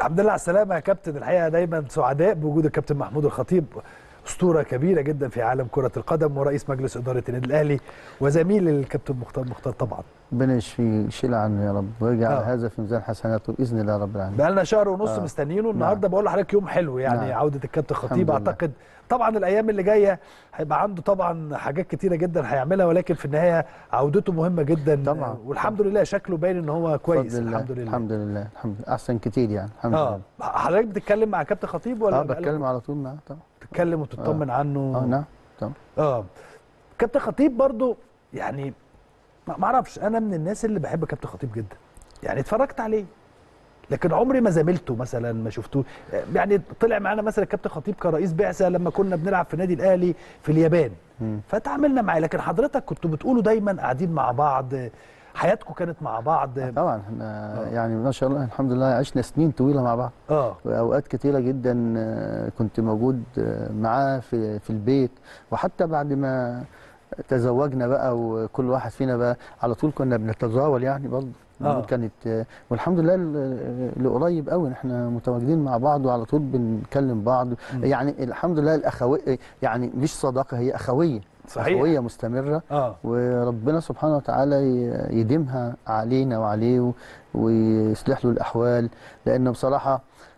الحمد لله على السلامه يا كابتن الحقيقه دايما سعداء بوجود الكابتن محمود الخطيب اسطوره كبيره جدا في عالم كره القدم ورئيس مجلس اداره النادي الاهلي وزميل الكابتن مختار مختار طبعا ربنا يشفيه يشيل عنه يا رب ويجعل آه. هذا في ميزان حسناته باذن الله رب العالمين بقى لنا شهر ونص آه. مستنيينه النهارده بقول لحضرتك يوم حلو يعني نعم. عوده الكابتن خطيب الحمد لله. اعتقد طبعا الايام اللي جايه هيبقى عنده طبعا حاجات كتيره جدا هيعملها ولكن في النهايه عودته مهمه جدا طبعا. والحمد لله شكله باين ان هو كويس بفضل الله. الحمد لله الحمد لله الحمد لله احسن كتير يعني الحمد اه لله حضرتك بتتكلم مع كابتن خطيب ولا اه بقالك بتكلم على طول معاه طبعا تتكلم وتطمن عنه اه نعم طبعا اه كابتن خطيب برضو يعني ما ما اعرفش انا من الناس اللي بحب كابتن خطيب جدا يعني اتفرجت عليه لكن عمري ما زاملته مثلا ما شفتوه يعني طلع معانا مثلا كابتن خطيب كرئيس بعثه لما كنا بنلعب في النادي الاهلي في اليابان مم. فتعاملنا معاه لكن حضرتك كنتوا بتقولوا دايما قاعدين مع بعض حياتكم كانت مع بعض طبعا احنا يعني ما شاء الله الحمد لله عشنا سنين طويله مع بعض اه واوقات كتيره جدا آه، كنت موجود آه، معاه في في البيت وحتى بعد ما تزوجنا بقى وكل واحد فينا بقى على طول كنا بنتزاول يعني برضه آه. كانت آه، والحمد لله ل- لقريب قوي احنا متواجدين مع بعض وعلى طول بنكلم بعض يعني الحمد لله الاخويه يعني مش صداقه هي اخويه صحيح. اخويه مستمره اه وربنا سبحانه وتعالى ي- يديمها علينا وعليه و- ويصلح له الاحوال لان بصراحه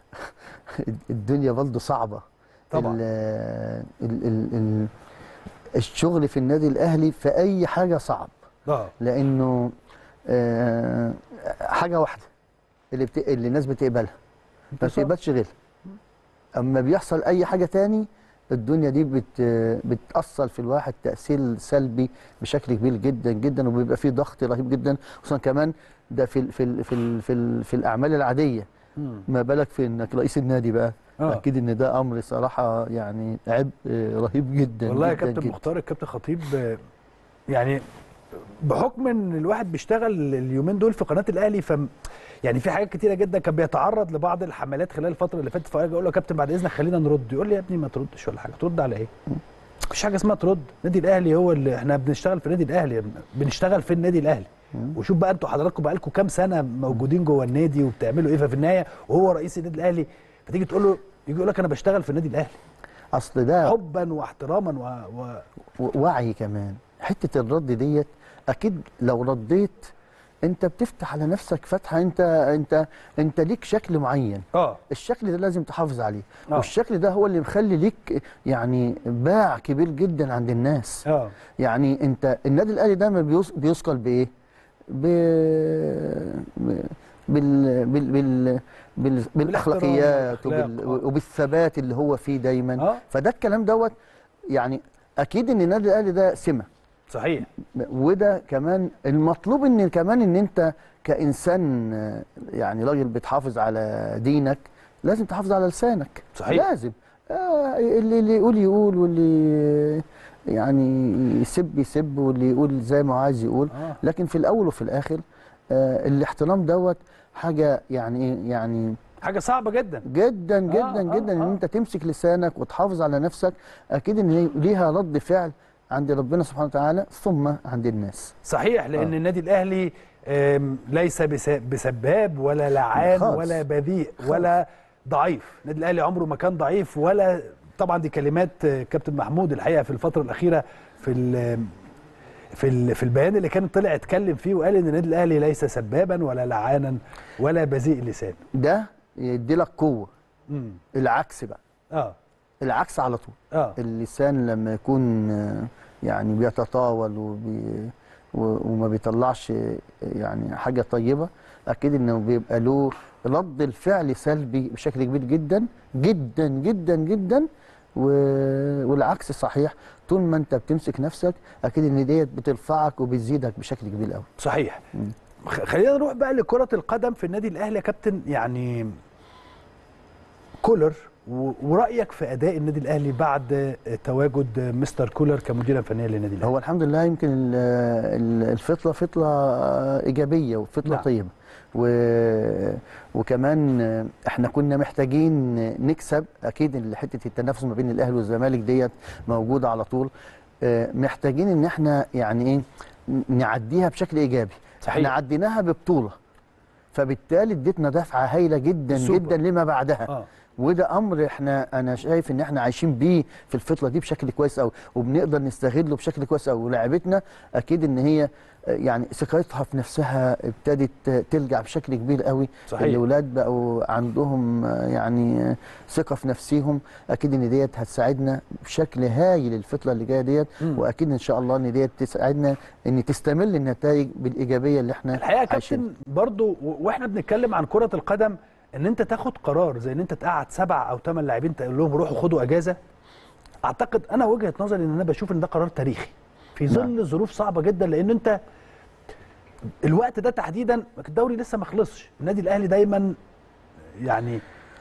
الدنيا برضه صعبه طبعا. ال ال ال ال الشغل في النادي الاهلي في اي حاجه صعب اه لانه آه، حاجه واحده اللي, بت... اللي الناس بتقبلها ما انتصار. بتقبلش غيرها اما بيحصل اي حاجه تاني الدنيا دي بت... بتاثر في الواحد تاثير سلبي بشكل كبير جدا جدا وبيبقى فيه ضغط رهيب جدا خصوصا كمان ده في ال... في ال... في ال... في, ال... في الاعمال العاديه مم. ما بالك في انك رئيس النادي بقى آه. اكيد ان ده امر صراحه يعني عبء رهيب جدا والله يا جدا كابتن جدا. مختار الكابتن خطيب آه، يعني بحكم ان الواحد بيشتغل اليومين دول في قناه الاهلي ف يعني في حاجات كتيره جدا كان بيتعرض لبعض الحملات خلال الفتره اللي فاتت فاجي اقول له يا كابتن بعد اذنك خلينا نرد يقول لي يا ابني ما تردش ولا حاجه ترد على ايه؟ مفيش حاجه اسمها ترد النادي الاهلي هو اللي احنا بنشتغل في النادي الاهلي بنشتغل في النادي الاهلي وشوف بقى انتوا حضراتكم بقى لكم كام سنه موجودين جوه النادي وبتعملوا ايه ففي النهايه وهو رئيس النادي الاهلي فتيجي تقول له يجي يقول لك انا بشتغل في النادي الاهلي اصل ده حبا واحتراما و... و... و- وعي كمان حته الرد ديت اكيد لو رديت انت بتفتح على نفسك فتحه انت انت انت ليك شكل معين اه الشكل ده لازم تحافظ عليه آه. والشكل ده هو اللي مخلي ليك يعني باع كبير جدا عند الناس اه يعني انت النادي الاهلي ده ما بيوص- بيثقل بايه ب... ب... بال... بال... بال... بال... بالاخلاقيات والأخلاق. وبال... وبالثبات اللي هو فيه دايما آه. فده الكلام دوت يعني اكيد ان النادي الاهلي ده سمه صحيح وده كمان المطلوب ان كمان ان انت كانسان آه، يعني راجل بتحافظ على دينك لازم تحافظ على لسانك صحيح. لازم آه اللي اللي يقول يقول واللي يعني يسب يسب واللي يقول زي ما عايز يقول آه. لكن في الاول وفي الاخر آه الاحترام دوت حاجه يعني ايه يعني حاجه صعبه جدا جدا جدا آه، جدا ان آه. انت تمسك لسانك وتحافظ على نفسك اكيد ان هي ليها رد فعل عند ربنا سبحانه وتعالى ثم عند الناس صحيح لان آه. النادي الاهلي آم، ليس بس- بسباب ولا لعان خالص. ولا بذيء ولا ضعيف النادي الاهلي عمره ما كان ضعيف ولا طبعا دي كلمات آه، كابتن محمود الحقيقه في الفتره الاخيره في ال في ال في البيان اللي كان طلع اتكلم فيه وقال ان النادي الاهلي ليس سبابا ولا لعانا ولا بذيء اللسان ده يدي لك قوه امم العكس بقى اه العكس على طول اه اللسان لما يكون آه، يعني بيتطاول وبي و- وما بيطلعش آه، يعني حاجه طيبه اكيد انه بيبقى له رد الفعل سلبي بشكل كبير جدا جدا جدا جدا و- والعكس صحيح طول ما انت بتمسك نفسك اكيد ان ديت بترفعك وبتزيدك بشكل كبير قوي صحيح خ- خلينا نروح بقى لكرة القدم في النادي الأهلي يا كابتن يعني كولر و- ورأيك في أداء النادي الأهلي بعد تواجد مستر كولر كمديرا فنيا للنادي الأهلي هو الحمد لله يمكن ال- ال- الفطره فطره ايجابيه وفطره نعم. نعم. طيبه و... وكمان احنا كنا محتاجين نكسب اكيد إن حته التنافس ما بين الاهلي والزمالك ديت موجوده على طول اه، محتاجين ان احنا يعني ايه نعديها بشكل ايجابي صحيح. احنا عديناها ببطوله فبالتالي اديتنا دفعه هايله جدا سوبر. جدا لما بعدها اه وده امر احنا انا شايف ان احنا عايشين بيه في الفتره دي بشكل كويس قوي وبنقدر نستغله بشكل كويس قوي ولاعيبتنا اكيد ان هي آه، يعني ثقتها في نفسها ابتدت آه، ترجع بشكل كبير قوي صحيح. الاولاد بقوا عندهم آه، يعني آه، ثقه في نفسهم اكيد ان ديت هتساعدنا بشكل هايل الفتره اللي جايه ديت مم. واكيد ان شاء الله ان ديت تساعدنا ان تستمر النتائج بالايجابيه اللي احنا الحقيقه يا عايشينها. كابتن برضو و- واحنا بنتكلم عن كره القدم ان انت تاخد قرار زي ان انت تقعد سبع او ثمان لاعبين تقول لهم روحوا خدوا اجازه اعتقد انا وجهه نظري ان انا بشوف ان ده قرار تاريخي في ظل ظروف صعبه جدا لان انت الوقت ده تحديدا الدوري لسه ما خلصش النادي الاهلي دايما يعني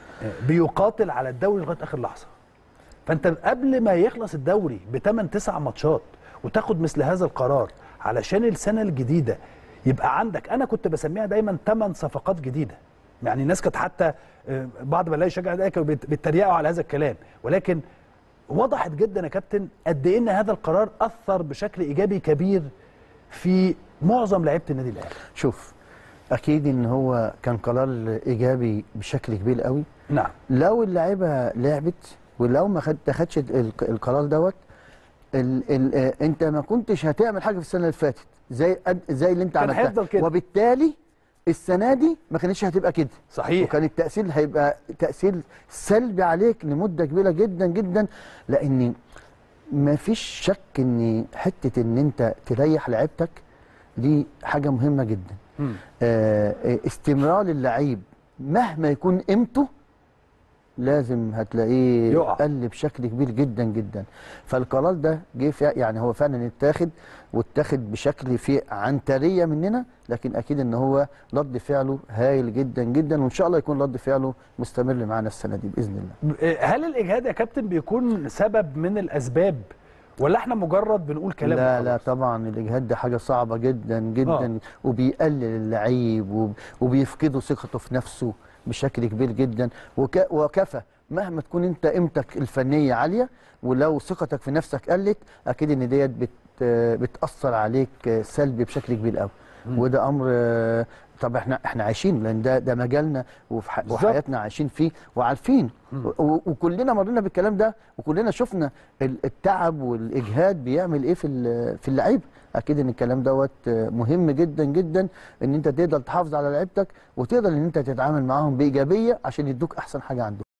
بيقاتل على الدوري لغايه اخر لحظه فانت قبل ما يخلص الدوري بثمان تسع ماتشات وتاخد مثل هذا القرار علشان السنه الجديده يبقى عندك انا كنت بسميها دايما ثمان صفقات جديده يعني الناس كانت حتى آه، بعض ما لا يشجع ده كانوا بيت- بيتريقوا على هذا الكلام ولكن وضحت جدا يا كابتن قد ايه ان هذا القرار اثر بشكل ايجابي كبير في معظم لعيبه النادي الاهلي شوف اكيد ان هو كان قرار ايجابي بشكل كبير قوي نعم لو اللعيبه لعبت ولو ما خد تاخدش ال- القرار دوت ال ال آه، انت ما كنتش هتعمل حاجه في السنه اللي فاتت زي قد- زي اللي انت كان عملتها هيفضل كده. وبالتالي السنه دي ما كانتش هتبقى كده صحيح وكان التاثير هيبقى تاثير سلبي عليك لمده كبيره جدا جدا لان ما فيش شك ان حته ان انت تريح لعيبتك دي حاجه مهمه جدا مم. آه، آه، استمرار اللعيب مهما يكون قيمته لازم هتلاقيه يقع. قل بشكل كبير جدا جدا فالقرار ده جه فع- يعني هو فعلا اتاخد واتاخد بشكل فيه عنتريه مننا لكن اكيد ان هو رد فعله هايل جدا جدا وان شاء الله يكون رد فعله مستمر معانا السنه دي باذن الله هل الاجهاد يا كابتن بيكون سبب من الاسباب ولا احنا مجرد بنقول كلام لا لا وخلاص؟ طبعا الاجهاد ده حاجه صعبه جدا جدا آه. آه. وبيقلل اللعيب وب- وبيفقده ثقته في نفسه بشكل كبير جدا وك وكفى مهما تكون انت قيمتك الفنيه عاليه ولو ثقتك في نفسك قلت اكيد ان ديت بت بتاثر عليك سلبي بشكل كبير قوي مم. وده امر آه، طب احنا احنا عايشين لان ده ده مجالنا وفي ح- بالظبط. وحياتنا عايشين فيه وعارفين مم. و- وكلنا مرينا بالكلام ده وكلنا شفنا ال- التعب والاجهاد بيعمل ايه في ال- في اللعيب اكيد ان الكلام دوت مهم جدا جدا ان انت تقدر تحافظ على لعيبتك وتقدر ان انت تتعامل معاهم بايجابيه عشان يدوك احسن حاجه عندهم